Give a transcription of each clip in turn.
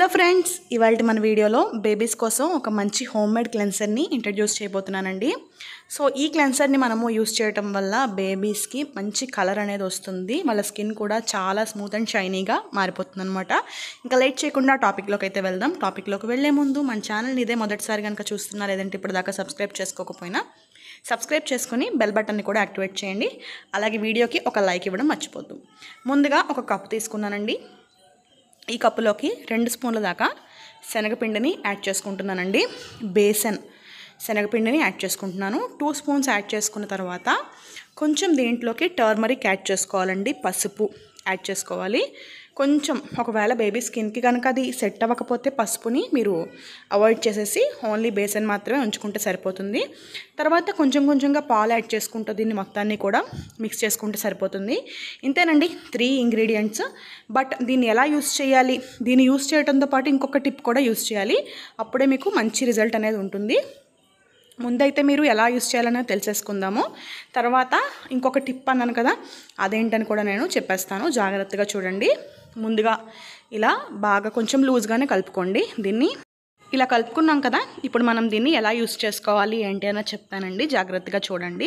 hello friends ఇవాళ మన వీడియోలో బేబీస్ కోసం ఒక మంచి హోమ్ మేడ్ క్లెన్సర్ని ఇంట్రడ్యూస్ చేయబోతున్నానండి సో ఈ క్లెన్సర్ని మనము యూస్ చేయటం వల్ల బేబీస్కి మంచి కలర్ అనేది వస్తుంది వాళ్ళ స్కిన్ కూడా చాలా స్మూత్ అండ్ షైనీగా మారిపోతుంది అనమాట ఇంకా లేట్ చేయకుండా టాపిక్లోకి అయితే వెళ్దాం టాపిక్లోకి వెళ్ళే ముందు మన ఛానల్ని ఇదే మొదటిసారి కనుక చూస్తున్నా లేదంటే ఇప్పుడు దాకా సబ్స్క్రైబ్ చేసుకోకపోయినా సబ్స్క్రైబ్ చేసుకుని బెల్ బటన్ని కూడా యాక్టివేట్ చేయండి అలాగే వీడియోకి ఒక లైక్ ఇవ్వడం మర్చిపోద్దు ముందుగా ఒక కప్ తీసుకున్నానండి ఈ కప్పులోకి రెండు స్పూన్ల దాకా శనగపిండిని యాడ్ చేసుకుంటున్నానండి బేసన్ శనగపిండిని యాడ్ చేసుకుంటున్నాను టూ స్పూన్స్ యాడ్ చేసుకున్న తర్వాత కొంచెం దీంట్లోకి టర్మరిక్ యాడ్ చేసుకోవాలండి పసుపు యాడ్ చేసుకోవాలి కొంచెం ఒకవేళ బేబీ స్కిన్కి కనుక అది సెట్ అవ్వకపోతే పసుపుని మీరు అవాయిడ్ చేసేసి ఓన్లీ బేసన్ మాత్రమే ఉంచుకుంటే సరిపోతుంది తర్వాత కొంచెం కొంచెంగా పాలు యాడ్ చేసుకుంటూ దీన్ని మొత్తాన్ని కూడా మిక్స్ చేసుకుంటే సరిపోతుంది ఇంతేనండి త్రీ ఇంగ్రీడియంట్స్ బట్ దీన్ని ఎలా యూస్ చేయాలి దీన్ని యూస్ చేయడంతో పాటు ఇంకొక టిప్ కూడా యూస్ చేయాలి అప్పుడే మీకు మంచి రిజల్ట్ అనేది ఉంటుంది ముందైతే మీరు ఎలా యూస్ చేయాలనేది తెలిసేసుకుందాము తర్వాత ఇంకొక టిప్ అన్నాను కదా అదేంటని కూడా నేను చెప్పేస్తాను జాగ్రత్తగా చూడండి ముందుగా ఇలా బాగా కొంచెం లూజ్గానే కలుపుకోండి దీన్ని ఇలా కలుపుకున్నాం కదా ఇప్పుడు మనం దీన్ని ఎలా యూస్ చేసుకోవాలి ఏంటి అన్నది చెప్తానండి జాగ్రత్తగా చూడండి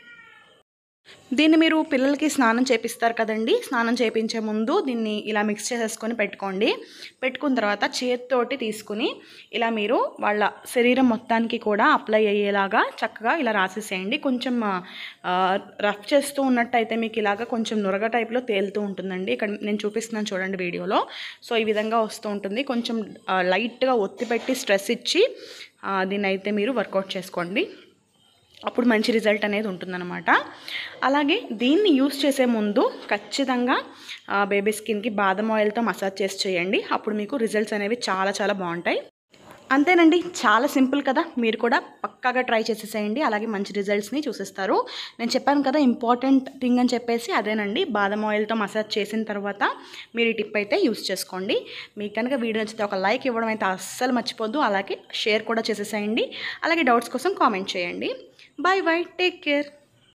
దీన్ని మీరు పిల్లలకి స్నానం చేపిస్తారు కదండి స్నానం చేపించే ముందు దీన్ని ఇలా మిక్స్ చేసేసుకొని పెట్టుకోండి పెట్టుకున్న తర్వాత చేతితోటి తీసుకుని ఇలా మీరు వాళ్ళ శరీరం మొత్తానికి కూడా అప్లై అయ్యేలాగా చక్కగా ఇలా రాసేసేయండి కొంచెం రఫ్ చేస్తూ ఉన్నట్టయితే మీకు ఇలాగా కొంచెం నురగ టైప్లో తేలుతూ ఉంటుందండి ఇక్కడ నేను చూపిస్తున్నాను చూడండి వీడియోలో సో ఈ విధంగా వస్తూ ఉంటుంది కొంచెం లైట్గా ఒత్తి పెట్టి స్ట్రెస్ ఇచ్చి దీన్ని అయితే మీరు వర్కౌట్ చేసుకోండి అప్పుడు మంచి రిజల్ట్ అనేది ఉంటుందన్నమాట అలాగే దీన్ని యూస్ చేసే ముందు ఖచ్చితంగా బేబీ స్కిన్కి బాదం ఆయిల్తో మసాజ్ చేసి చేయండి అప్పుడు మీకు రిజల్ట్స్ అనేవి చాలా చాలా బాగుంటాయి అంతేనండి చాలా సింపుల్ కదా మీరు కూడా పక్కాగా ట్రై చేసేసేయండి అలాగే మంచి రిజల్ట్స్ని చూసిస్తారు నేను చెప్పాను కదా ఇంపార్టెంట్ థింగ్ అని చెప్పేసి అదేనండి బాదం ఆయిల్తో మసాజ్ చేసిన తర్వాత మీరు ఈ టిప్ అయితే యూస్ చేసుకోండి మీకు కనుక వీడియో నచ్చితే ఒక లైక్ ఇవ్వడం అయితే అస్సలు మర్చిపోద్దు అలాగే షేర్ కూడా చేసేసేయండి అలాగే డౌట్స్ కోసం కామెంట్ చేయండి బాయ్ బాయ్ టేక్ కేర్